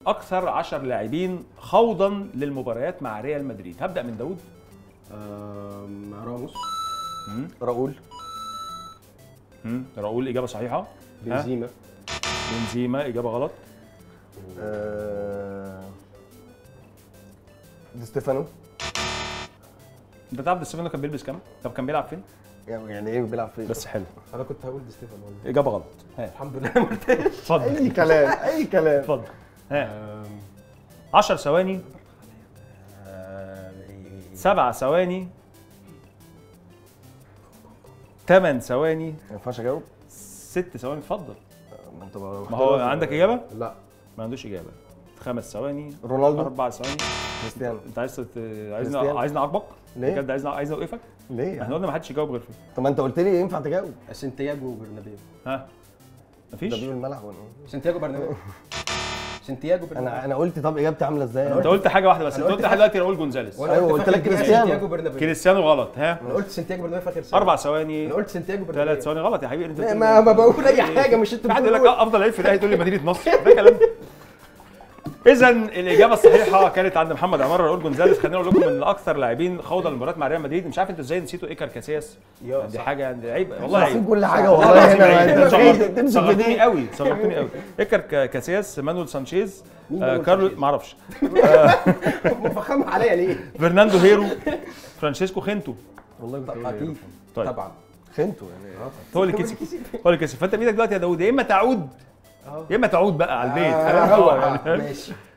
اكثر 10 لاعبين خوضا للمباريات مع ريال مدريد هبدا من داوود آم، راموس راؤول مم. راؤول اجابه صحيحه ها؟ بنزيما بنزيما اجابه غلط آه، دي ستيفانو انت تعرف دي ستيفانو كان بيلبس كام طب كان بيلعب فين يعني يعني ايه بيلعب فين بس حلو انا كنت هقول دي ستيفانو والله. اجابه غلط ها الحمد لله ما قلتهاش اتفضل اي كلام اي كلام اتفضل ها آم، 10 ثواني آم، 7 ثواني 8 ثواني ما ينفعش اجاوب 6 ثواني اتفضل ما انت بقى- ما هو عندك اجابه لا ما عندوش اجابه خمس ثواني رونالدو اربع ثواني كريستيانو انت عايز تت- عايزني كريستيانو. عايزني اعاقبك ليه؟ بجد عايزني عايزني اوقفك ليه احنا قلنا ما حدش يجاوب غير فيه طب ما انت قلت لي ينفع تجاوب سانتياجو برنابيو ها ده مفيش بيقول الملعب ولا ايه؟ سانتياجو برنابيو سانتياجو برنابيو انا انا قلت طب اجابتي عامله ازاي انت قلت حاجه واحده بس أنا انت قلت قلت لحد دلوقتي راؤول جونزاليز وأنا أيوة، قلت قلت لك فاكر كريستيانو. سانتياجو برنابيو كريستيانو غلط ها انا قلت سانتياجو برنابيو في اخر سنه اربع ثواني انا قلت سانتياجو برنابيو ثلاث ثواني غلط يا حبيبي انت لا، بتقول- ما ما بقول اي حاجه مش انت في حد يقول لك بتقول. آه، افضل لعيب في الاهلي تقول لي مدينه نصر ده كلام اذا الاجابه الصحيحه كانت عند محمد عمار راؤول جونزاليز خلينا اقول لكم من اكثر لاعبين خوضا المباريات مع ريال مدريد مش عارف انتوا ازاي نسيتوا ايكر كاسياس يا دي صح. حاجه دي عيب والله عارفين عيب كل حاجه والله والله العظيم هنا عيب. انت صغرت- تمسك في صغرتني دي قوي صغرتني قوي ايكر كا- كاسياس مانويل سانشيز مين آه مانويل كارلو سانشيز؟ ما اعرفش مفخم عليا ليه؟ فرناندو هيرو فرانشيسكو خينتو والله كنت طب هقول إيه. اكيد طيب. طبعا خنته يعني هو اللي كسب هو اللي كسب فانت بايدك دلوقتي يا داوود يا اما تعود يا اما تعود بقى على البيت آه، فاهم؟ هو آه، آه، فاهم؟ ماشي